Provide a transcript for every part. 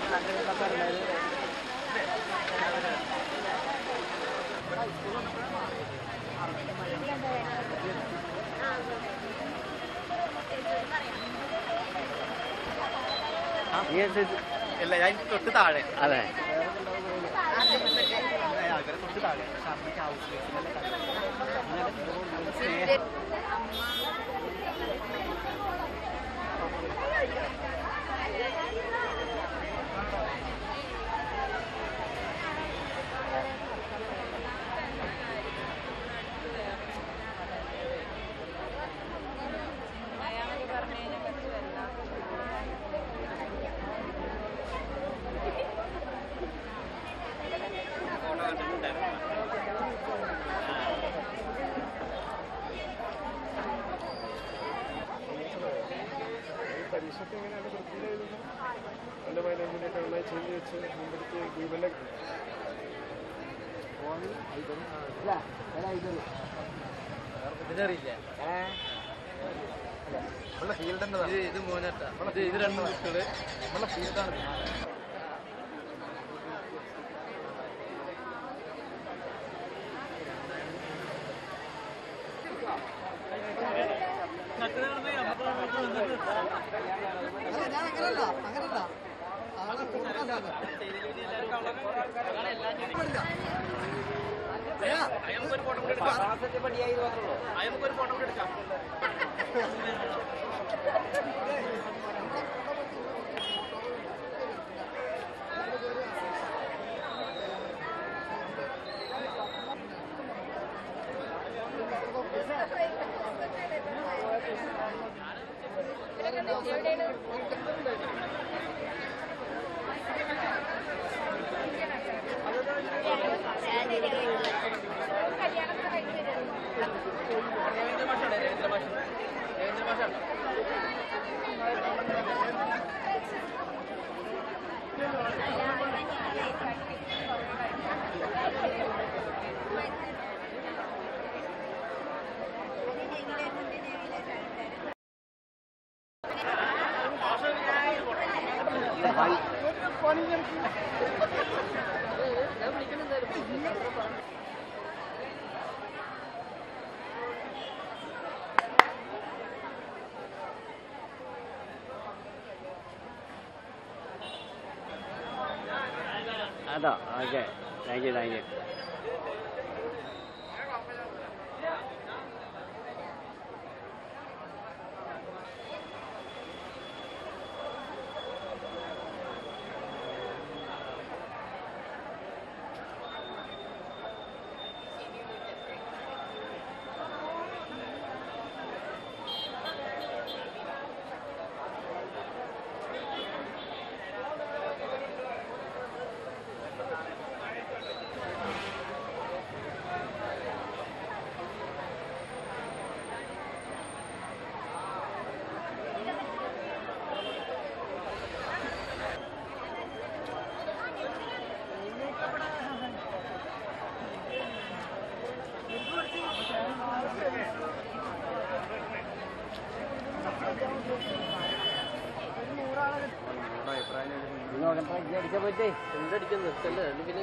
ഇല്ല ഞാൻ തൊട്ട് താഴെ അതെ ആൾക്കാരെ തൊട്ട് താഴെ പക്ഷെ അമ്മയ്ക്ക് ഹൗസ് സ്നേഹം പരീക്ഷയ്ക്ക് എങ്ങനെയാണ് പ്രിപ്പയർ ചെയ്തത് നല്ല മാനേജ്മെൻ്റ് നന്നായി ചെയ്ത് വെച്ച് മുമ്പെടുത്ത് ഗ്രൂപ്പെല്ലാം ഇതിനറിയില്ല നമ്മളെ ഫീൽഡ് ഇത് ഇത് മോനട്ട ഇത് ഇത് രണ്ട് കുട്ടികള് നമ്മളെ ഫീൽഡാണ് അതോ okay thank you thank you അടിക്കാൻ പറ്റേ എന്തടിക്കാൻ നിർത്തല്ലേ പിന്നെ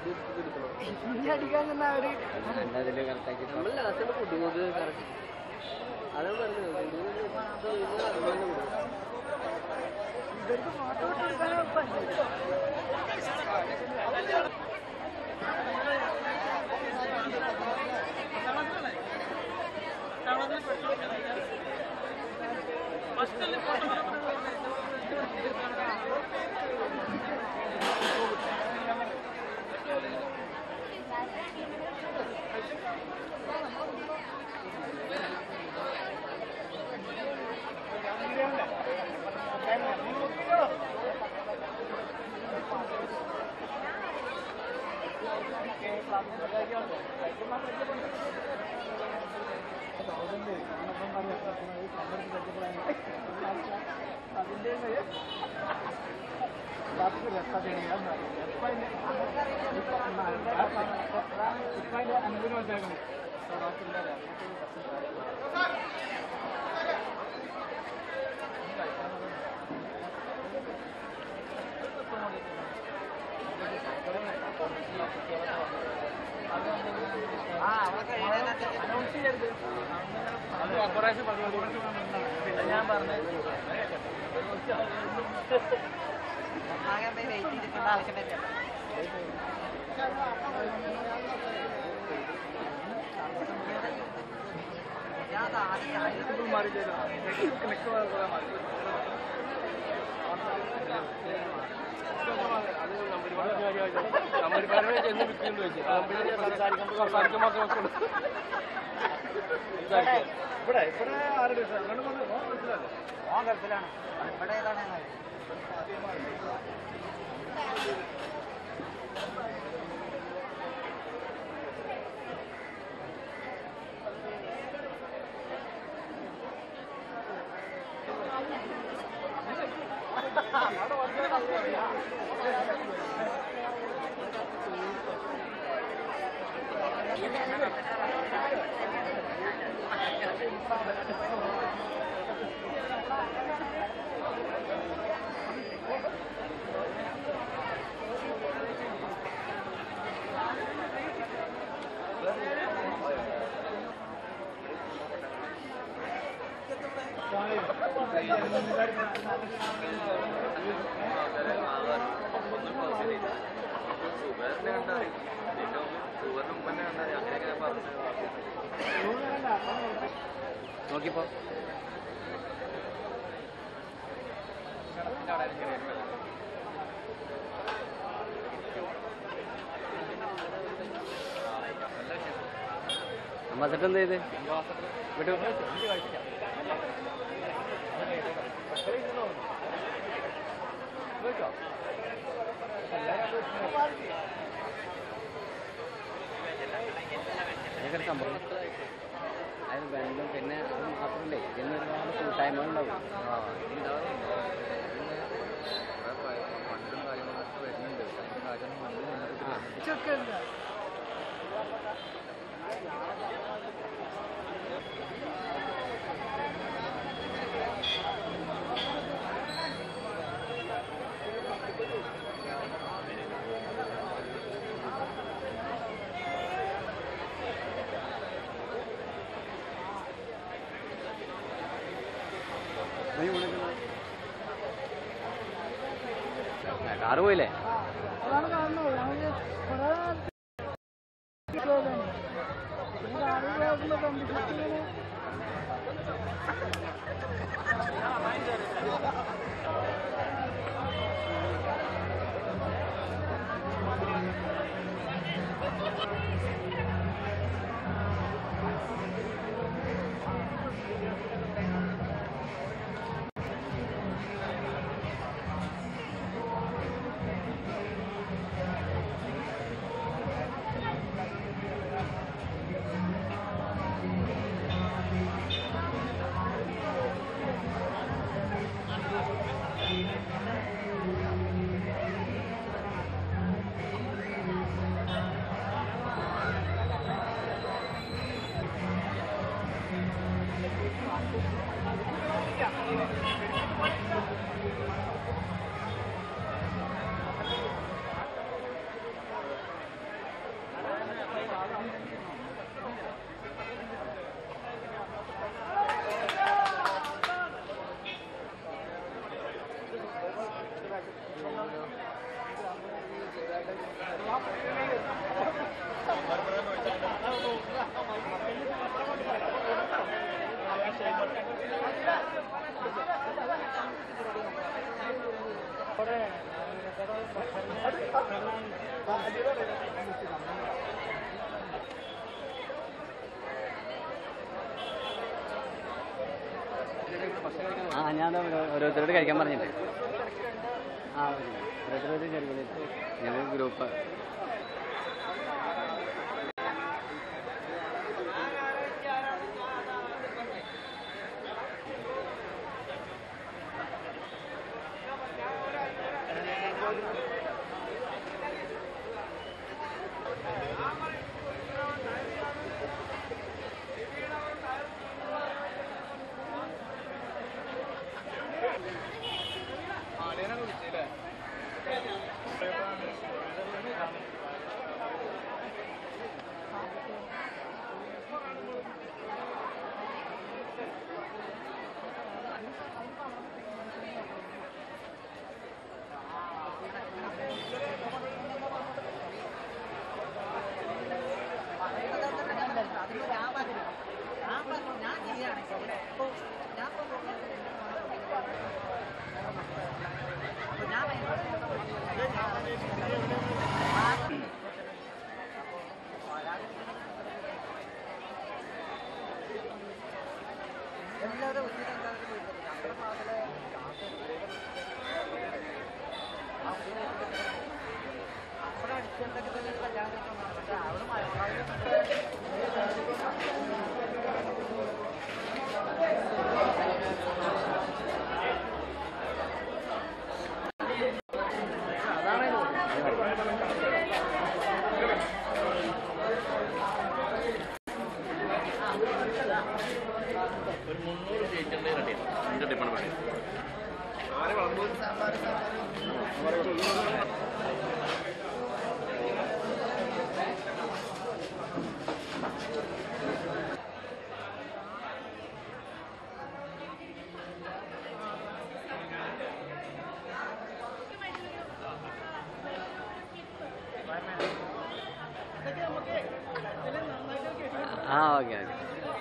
രണ്ടതില് കറക്റ്റാക്കി നമ്മൾ ലാസ്റ്റ് കുടുങ്ങുന്നത് കറക്റ്റ് അതാണ് പറഞ്ഞത് കോർപ്പറേഷൻ പറഞ്ഞു ഞാൻ പറഞ്ഞു കമ്പനിക്കാരോട് ചെന്ന് വിൽക്കുന്നു ചോദിച്ചു കമ്പനി സംസാരിക്കുമ്പോൾ സംസാരിക്കുമ്പോൾ മാത്രം ഇവിടെ ഇവിടെ ആരുടെ അങ്ങോട്ട് വന്ന് ഓൻ മനസ്സിലായോ ഓൻ ഗൾഫിലാണ് ഇവിടെ ഏതാണ് സുബേറിനെ കണ്ടറിയും സുബേറിന് മുമ്പന്നെ കണ്ടറിയും അങ്ങനെയൊക്കെ ഞാൻ പറഞ്ഞു നോക്കിപ്പോ അമ്പത്തിട്ട് എന്ത് ചെയ്ത് വിട്ടു ഭയങ്കര സംഭവം അത് ബാങ്കിലും പിന്നെ അത് മാത്രമല്ലേ ഇന്ന് ഒരുപാട് കൂട്ടായ്മകളുണ്ടാവും ആ ഉണ്ടാവുന്നുണ്ട് ഫണ്ടും കാര്യങ്ങളൊക്കെ വരുന്നുണ്ട് അതിന്റെ കാര്യം ഫണ്ട് മുന്നോട്ട് കാറ് പോയില്ലേ അതാണ് കാണുന്നത് നമുക്ക് കുറെ കമ്പനി ആ ഞാൻ ഓരോരുത്തരോട് കഴിക്കാൻ പറഞ്ഞിട്ടുണ്ട് ആ ഓരോരുത്തരോട് ചെറുകളിൽ ഞാൻ ഗ്രൂപ്പ് ആ ഓക്കെ ഓക്കെ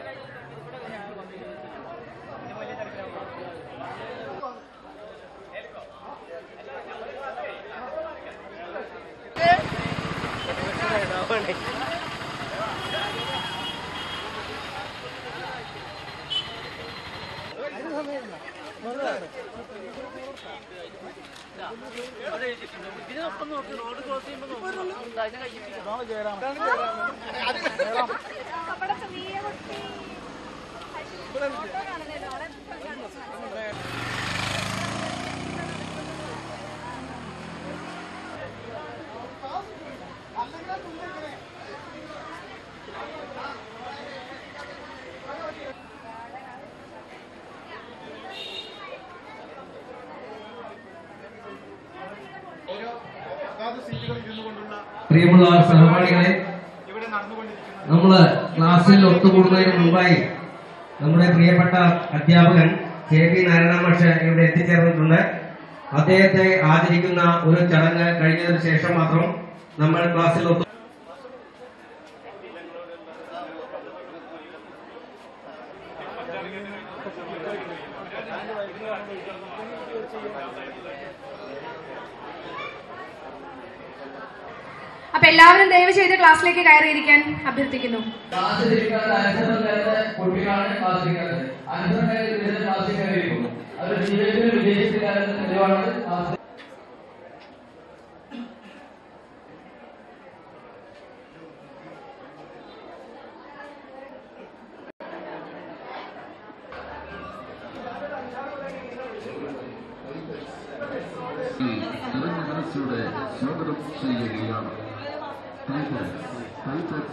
നമ്മുടെ ചെറിയ കുട്ടി ഫോട്ടോ കാണുന്നില്ല അവിടെ ഓരോ അതാത് സീറ്റുകളിൽ ഇരുന്നു കൊണ്ടുള്ള പ്രിയമുള്ള സഹപാഠികളെ ഇവിടെ നടന്നുകൊണ്ടിരിക്കുന്ന നമ്മള് ക്ലാസ്സിൽ ഒത്തുകൂടുന്നതിന് മുമ്പായി നമ്മുടെ പ്രിയപ്പെട്ട അധ്യാപകൻ കെ പി നാരായണ മാഷ് ഇവിടെ എത്തിച്ചേർന്നിട്ടുണ്ട് അദ്ദേഹത്തെ ആദരിക്കുന്ന ഒരു ചടങ്ങ് കഴിഞ്ഞതിന് ശേഷം മാത്രം നമ്മൾ ക്ലാസ്സിൽ ഒത്തു അപ്പൊ എല്ലാവരും ദയവ് ചെയ്ത് ക്ലാസ്സിലേക്ക് കയറിയിരിക്കാൻ അഭ്യർത്ഥിക്കുന്നു ക്ലാസ് ഇരിക്കാത്ത അനുസരണക്കാരുടെ കുട്ടികളാണ് ക്ലാസ് ഇരിക്കാത്തത് അനുസരണക്കാരിൽ വരുന്ന ക്ലാസ്സിൽ കയറിയിരിക്കും അവർ ജീവിതത്തിൽ വിജയിച്ചിട്ടില്ലാത്ത തെളിവാണ് ക്ലാസ് മനസ്സുടെ സ്വാഗതം ചെയ്യുകയാണ് ടൈറ്റസ് ടൈറ്റസ്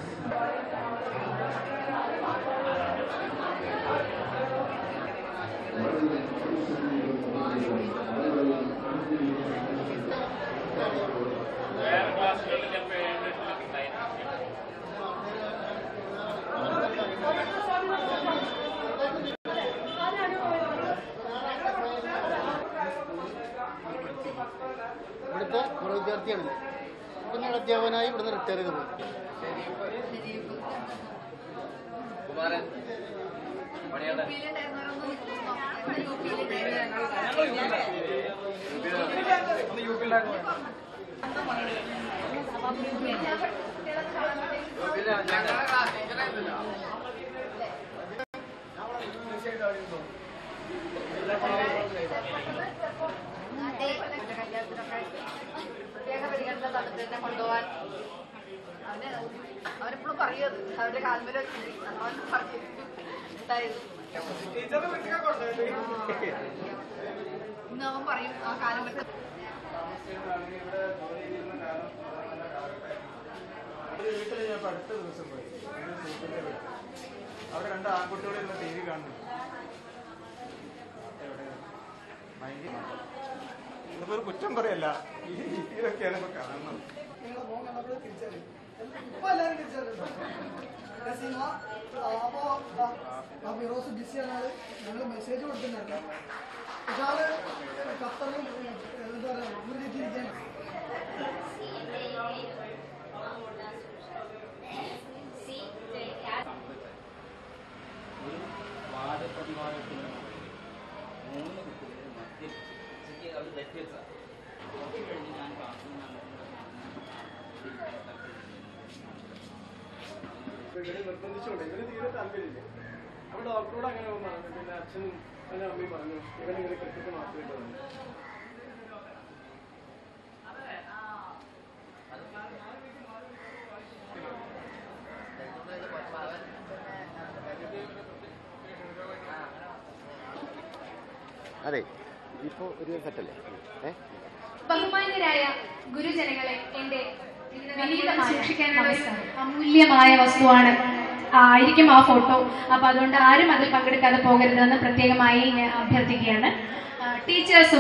ഇവിടുത്തെ ഒരു വിദ്യാർത്ഥിയാണ് പിന്നീട് അധ്യാപകനായി ഇവിടുന്ന് റിട്ടയർ ചെയ്ത് പോയി കുമാരൻ പണിയുടെ പ്രത്യേക പരിഗണന തന്നിട്ട് കൊണ്ടുപോകാൻ അവന് അവരെപ്പോഴും പറയത് അവരുടെ കാൽമര അവൻ പറഞ്ഞു എന്തായത് ഇന്ന് അവൻ പറയും ആ കാലം വിട്ട് വീട്ടിൽ ഞാൻ ഇപ്പൊ അടുത്ത ദിവസം പോയി ഒരു സുഹൃത്തിന്റെ വീട്ടിൽ. അവിടെ രണ്ട് ആൺകുട്ടികളെ ഇരുന്ന് ടി വി കാണുന്നു എവിടെയാണ്? ഭയങ്കര മഴ. ഇതിപ്പോ ഒരു കുറ്റം പറയല്ല ഈ രീതിയിലൊക്കെയാണ് ഇപ്പൊ കാണുന്നത് ഫിറോസ് ബിസിയാണ് ആള് ഞങ്ങൾ മെസ്സേജ് കൊടുക്കുന്നുണ്ട് ഇയാള് ഖത്തറിലും എന്താ പറയാ ഒരു രീതിയിരിക്കാണ് വാദപ്രതിവാദത്തിന് മൂന്ന് കുട്ടികൾ മദ്യപിച്ച് അവർ തെറ്റിച്ച അത് കഴിഞ്ഞ് ഞാൻ ക്ലാസ്സിൽ ഇവര് നിർബന്ധിച്ചോണ്ട് ഇവര് തീരെ താല്പര്യമില്ല അപ്പൊ ഡോക്ടറോട് അങ്ങനെ പറഞ്ഞു പിന്നെ അച്ഛനും എന്റെ അമ്മയും പറഞ്ഞു ഇവനിങ്ങനെ ക്രിക്കറ്റ് മാത്രമേ പറഞ്ഞു അതെ ഇപ്പോ ഒരു സെറ്റല്ലേ ഏഹ് ബഹുമാന്യരായ ഗുരുജനങ്ങളെ എന്റെ വിനീതമായ സൂക്ഷിക്കാനുള്ള ഒരു അമൂല്യമായ വസ്തുവാണ് ആയിരിക്കും ആ ഫോട്ടോ അപ്പൊ അതുകൊണ്ട് ആരും അതിൽ പങ്കെടുക്കാതെ പോകരുതെന്ന് പ്രത്യേകമായി ഞാൻ അഭ്യർത്ഥിക്കുകയാണ് ആ, ടീച്ചേഴ്സും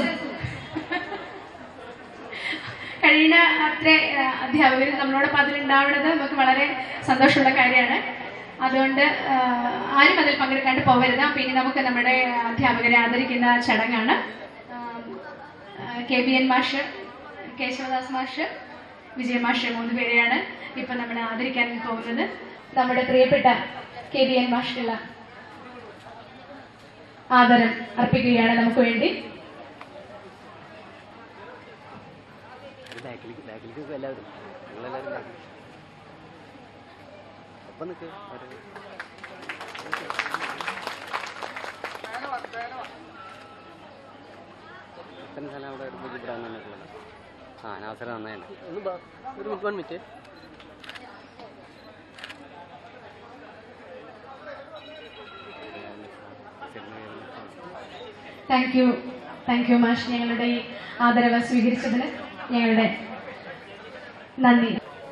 കഴിയുന്ന അത്ര അധ്യാപകർ നമ്മളോടൊപ്പം അതിലുണ്ടാവുന്നത് നമുക്ക് വളരെ സന്തോഷമുള്ള കാര്യമാണ് അതുകൊണ്ട് ആ, ആരും അതിൽ പങ്കെടുക്കാണ്ട് പോകരുത് പിന്നെ നമുക്ക് നമ്മുടെ അധ്യാപകരെ ആദരിക്കുന്ന ചടങ്ങാണ് ആ, കെ ബി എൻ മാഷ് കേശവദാസ് മാഷ് വിജയ മാഷ് മൂന്ന് പേരെയാണ് ഇപ്പൊ നമ്മൾ ആദരിക്കാൻ പോകുന്നത് നമ്മുടെ പ്രിയപ്പെട്ട കെ വി എൻ മാഷ്കുള്ള ആദരം അർപ്പിക്കുകയാണ് നമുക്ക് വേണ്ടി ബാക്കിലേക്ക് ബാക്കിലേക്ക് എല്ലാവരും നിങ്ങളെല്ലാവരും ബാക്കിൽ ഒപ്പം നിൽക്ക് ഇത്രയും സ്ഥലം അവിടെ എടുത്ത് ഇവിടെ വന്നിട്ടുള്ളത് ആ അവസരം നന്നായിട്ട് ഒന്ന് ബാ ഒരു minute one minute thank you thank you മാഷ് ഞങ്ങളുടെ ഈ ആദരവ് സ്വീകരിച്ചതിന് ഞങ്ങളുടെ നന്ദി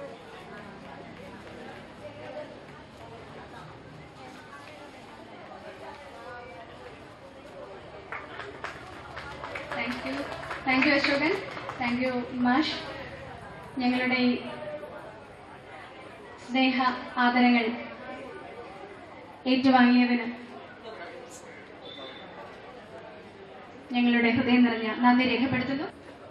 thank you thank you Ashokan thank you മാഷ് ഞങ്ങളുടെ ഈ സ്നേഹ ആദരങ്ങൾ ഏറ്റുവാങ്ങിയതിന് ഞങ്ങളുടെ ഹൃദയം നിറഞ്ഞ നന്ദി രേഖപ്പെടുത്തുന്നു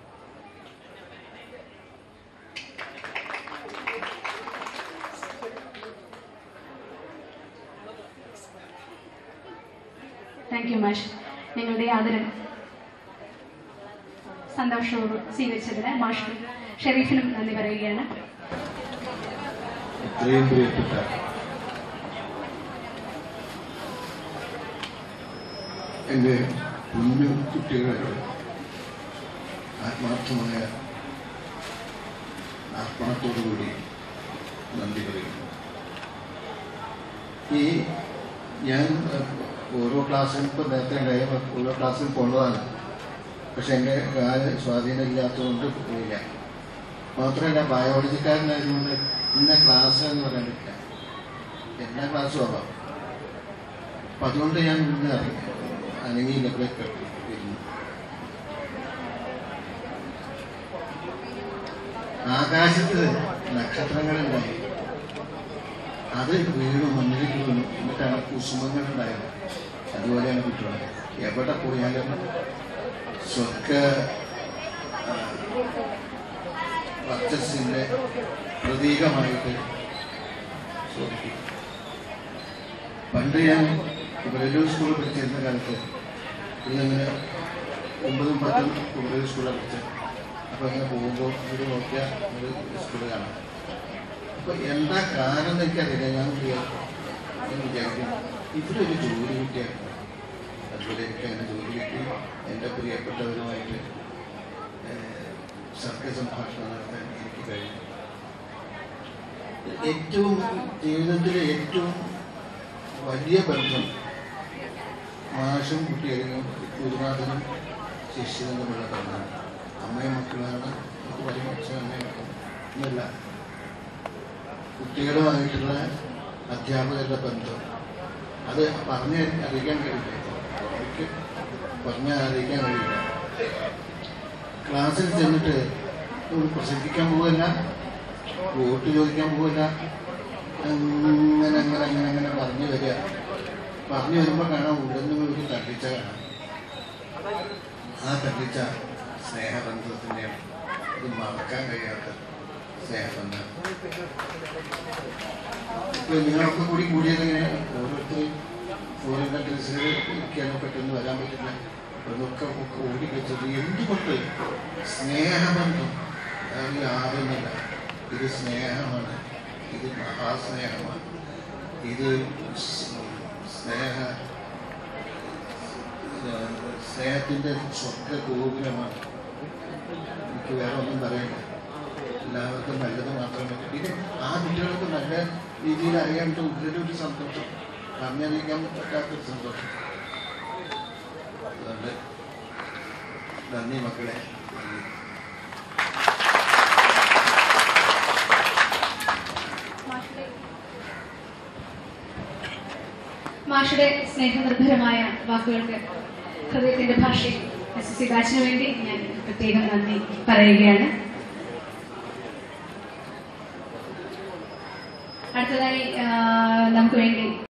താങ്ക് യു മാഷ് ഞങ്ങളുടെ ആദരം സന്തോഷവും സ്വീകരിച്ചതിന് മാഷിനും ഷെരീഫിനും നന്ദി പറയുകയാണ് ഇത്രയും പ്രിയപ്പെട്ട എൻ്റെ കുഞ്ഞു കുട്ടികളോട് ആത്മാർത്ഥമായ അർപ്പണത്തോടുകൂടി നന്ദി പറയുന്നു ഈ ഞാൻ അഹ്, ഓരോ ക്ലാസ്സിലും ഇപ്പോൾ നേരത്തെ ഉണ്ടായ ഓരോ ക്ലാസ്സിൽ പോണതാണ് പക്ഷെ എൻ്റെ കാല് സ്വാധീനം ഇല്ലാത്തതുകൊണ്ട് പോയില്ല മാത്രമല്ല ബയോളജിക്കാരനായതുകൊണ്ട് ഇന്ന ക്ലാസ് എന്ന് പറയാൻ പറ്റില്ല എല്ലാ ക്ലാസ്സും ആവാം അപ്പം അതുകൊണ്ട് ഞാൻ ഇന്ന് ഇറങ്ങി അനങ്ങി ലെവലൊക്കെ ഇരുന്നു ആകാശത്ത് നക്ഷത്രങ്ങളുണ്ടായി അത് വീണു മണ്ണിലേക്ക് വീണു എന്നിട്ടാണ് കുസുമങ്ങളുണ്ടായത് അതുപോലെയാണ് കുട്ടികളെ എവിടെ പോയാലും സ്വർഗ ആ, വർച്ചസിന്റെ പ്രതീകമായിട്ട് സൂചിപ്പിക്കും പണ്ട് ഞാൻ കുമരലൂർ സ്കൂളിൽ പഠിച്ചിരുന്ന കാലത്ത് ഇന്നിങ്ങനെ ഒമ്പതും പത്തും കുമരലൂർ സ്കൂളിൽ പഠിച്ചത് അപ്പോൾ ഇങ്ങനെ പോകുമ്പോൾ ഒരു നോക്കിയാൽ ഒരു സ്കൂൾ കാണാം അപ്പോൾ എന്താ കാരണം എന്ന് എനിക്കറിയില്ല ഞാൻ വിചാരിക്കും ഞാൻ വിചാരിക്കും ഇവരൊരു ജോലി കിട്ടിയാണ് അതുപോലെ എനിക്ക് അങ്ങനെ ജോലി കിട്ടി എൻ്റെ പ്രിയപ്പെട്ടവരുമായിട്ട് ഏഹ്, സർഗ സംഭാഷണം നടത്താൻ എനിക്ക് കഴിഞ്ഞു ഏറ്റവും ജീവിതത്തിലെ ഏറ്റവും വലിയ ബന്ധം മാഷും കുട്ടികളും ഗുരുനാഥനും ശിഷ്യനും തമ്മിലുള്ള ബന്ധമാണ് അമ്മയും മക്കളാണ് നമുക്ക് വലിയ അച്ഛനും അമ്മയും മക്കളും എന്നല്ല കുട്ടികളുമായിട്ടുള്ള അധ്യാപകരുടെ ബന്ധം അത് പറഞ്ഞ് അറിയിക്കാൻ കഴിയില്ല എനിക്ക് പറഞ്ഞ് അറിയിക്കാൻ കഴിയില്ല ക്ലാസ്സിൽ ചെന്നിട്ട് ഒരു പ്രസംഗിക്കാൻ പോവില്ല വോട്ട് ചോദിക്കാൻ പോവില്ല അങ്ങനെ അങ്ങനെ അങ്ങനെ അങ്ങനെ പറഞ്ഞു വരിക പറഞ്ഞു വരുമ്പോൾ കാണാം ഉടനെ ഒരു തള്ളിച്ച കാണാം ആ തള്ളിച്ച സ്നേഹബന്ധത്തിൻ്റെയാണ് ഇത് മറക്കാൻ കഴിയാത്ത സ്നേഹബന്ധം ഇപ്പൊ നിങ്ങളൊക്കെ കൂടി കൂടിയത് ഇങ്ങനെ ഓരോരുത്തരും ഫോറിൻ കൺട്രീസിൽ ഇരിക്കാനോ പെട്ടെന്ന് വരാൻ പറ്റില്ല അതൊക്കെ ഒക്കെ ഓടിക്കച്ചത് എന്തുകൊണ്ട് സ്നേഹബന്ധം അതായത് ആരുന്നില്ല ഇത് സ്നേഹമാണ് ഇത് മഹാസ്നേഹമാണ് ഇത് സ് സ്നേഹ സ്നേഹത്തിൻ്റെ സ്വർഗ ഗോപുരമാണ് എനിക്ക് വേറെ ഒന്നും പറയണ്ട എല്ലാവർക്കും നല്ലത് മാത്രമേ പിന്നെ ആ കുട്ടികൾക്ക് നല്ല രീതിയിൽ അറിയാൻ ഉള്ളിലൊരു സന്തോഷം പറഞ്ഞറിയിക്കാൻ പറ്റാത്തൊരു സന്തോഷം അതുകൊണ്ട് നന്ദി മക്കളെ നന്ദി മാഷുടെ സ്നേഹനിർഭരമായ വാക്കുകൾക്ക് ഹൃദയത്തിന്റെ ഭാഷയിൽ എസ് എസ് സി ബാച്ചിന് വേണ്ടി ഞാൻ പ്രത്യേകം നന്ദി പറയുകയാണ് അടുത്തതായി ആ, നമുക്ക് വേണ്ടി